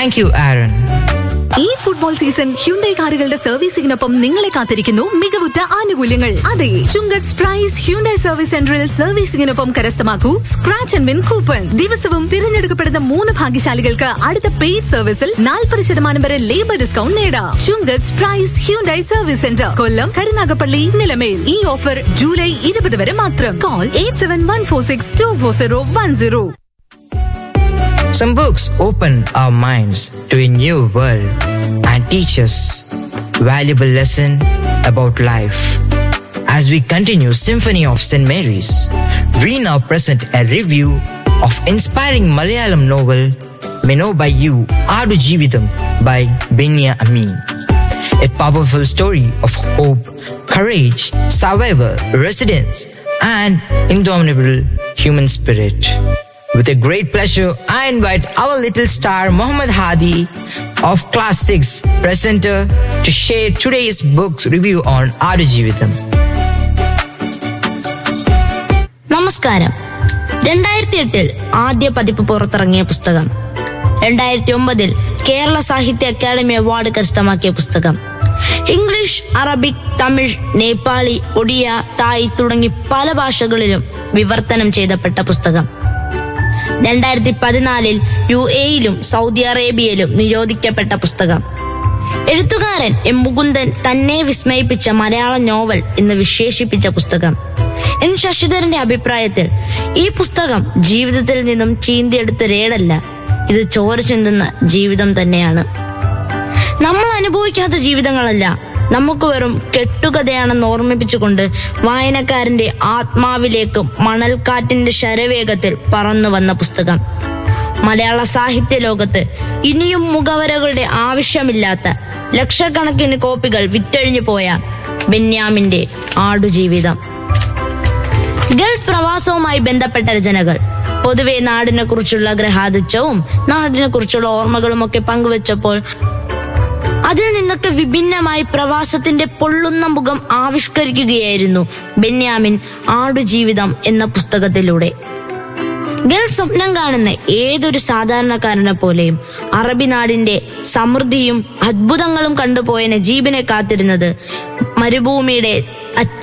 Thank you, Aaron. ഈ football season Hyundai കാറുകളുടെ സർവീസിംഗിനൊപ്പം നിങ്ങളെ കാത്തിരിക്കുന്നു മികവുറ്റ ആനുകൂല്യങ്ങൾ അതെ ചുങ്കത്ത് പ്രൈസ് ഹ്യുണ്ടൈ സർവീസ് സെന്ററിൽ സർവീസിംഗിനൊപ്പം കരസ്ഥമാക്കൂ സ്ക്രാച്ച് ആൻഡ് വിൻ കൂപ്പൺ ദിവസവും തിരഞ്ഞെടുക്കപ്പെടുന്ന മൂന്ന് ഭാഗ്യശാലികൾക്ക് അടുത്ത പെയ്ഡ് സർവീസിൽ നാൽപ്പത് ശതമാനം വരെ ലേബർ ഡിസ്കൗണ്ട് നേടാം Chunkath Prize Hyundai service centre Kollam Karunagappally Nilamel ഈ ഓഫർ ജൂലൈ ഇരുപത് വരെ മാത്രം call eight seven one four six two four zero one zero Some books open our minds to a new world and teach us valuable lesson about life. As we continue Symphony of St. Mary's, we now present a review of inspiring Malayalam novel Meno by You, Adu Jeevitham by Benya Amin. A powerful story of hope, courage, survival, resilience, and indomitable human spirit. With a great pleasure, I invite our little star Muhammad Hadi of Class 6 presenter to share today's book's review on Adu നമസ്കാരം രണ്ടായിരത്തി എട്ടിൽ ആദ്യ പതിപ്പ് പുറത്തിറങ്ങിയ പുസ്തകം രണ്ടായിരത്തി ഒമ്പതിൽ കേരള സാഹിത്യ അക്കാദമി അവാർഡ് കരസ്ഥമാക്കിയ പുസ്തകം English Arabic Tamil Nepali Odia Thai തുടങ്ങി പല ഭാഷകളിലും വിവർത്തനം ചെയ്തപ്പെട്ട പുസ്തകം രണ്ടായിരത്തി പതിനാലിൽ യു എയിലും സൗദി അറേബ്യയിലും നിരോധിക്കപ്പെട്ട പുസ്തകം എഴുത്തുകാരൻ എം മുകുന്ദൻ തന്നെ വിസ്മയിപ്പിച്ച മലയാള നോവൽ എന്ന് വിശേഷിപ്പിച്ച പുസ്തകം എൻ ശശിധരന്റെ അഭിപ്രായത്തിൽ ഈ പുസ്തകം ജീവിതത്തിൽ നിന്നും ചീന്തിയെടുത്ത രേടല്ല ഇത് ചോര ചിന്തുന്ന ജീവിതം തന്നെയാണ് നമ്മൾ അനുഭവിക്കാത്ത ജീവിതങ്ങളല്ല നമുക്ക് വെറും കെട്ടുകഥയാണെന്ന് ഓർമ്മിപ്പിച്ചുകൊണ്ട് വായനക്കാരന്റെ ആത്മാവിലേക്ക് മണൽക്കാറ്റിന്റെ ശരവേഗത്തിൽ പറന്നു വന്ന പുസ്തകം മലയാള സാഹിത്യ ലോകത്ത് ഇനിയും മുഖവരകളുടെ ആവശ്യമില്ലാത്ത ലക്ഷക്കണക്കിന് കോപ്പികൾ വിറ്റഴിഞ്ഞു പോയ ബെന്യാമിന്റെ ആടുജീവിതം ഗൾഫ് പ്രവാസവുമായി ബന്ധപ്പെട്ട രചനകൾ പൊതുവെ നാടിനെ കുറിച്ചുള്ള ഗ്രഹാതിച്ചവും നാടിനെ കുറിച്ചുള്ള ഓർമ്മകളും ഒക്കെ പങ്കുവച്ചപ്പോൾ അതിൽ നിന്നൊക്കെ വിഭിന്നമായി പ്രവാസത്തിന്റെ പൊള്ളുന്ന മുഖം ആവിഷ്കരിക്കുകയായിരുന്നു ബെന്യാമിൻ ആടുജീവിതം എന്ന പുസ്തകത്തിലൂടെ ഗൾഫ് സ്വപ്നം കാണുന്ന ഏതൊരു സാധാരണക്കാരനെ പോലെയും അറബി നാടിന്റെ സമൃദ്ധിയും അത്ഭുതങ്ങളും കണ്ടുപോയ നജീബിനെ കാത്തിരുന്നത് മരുഭൂമിയുടെ അറ്റ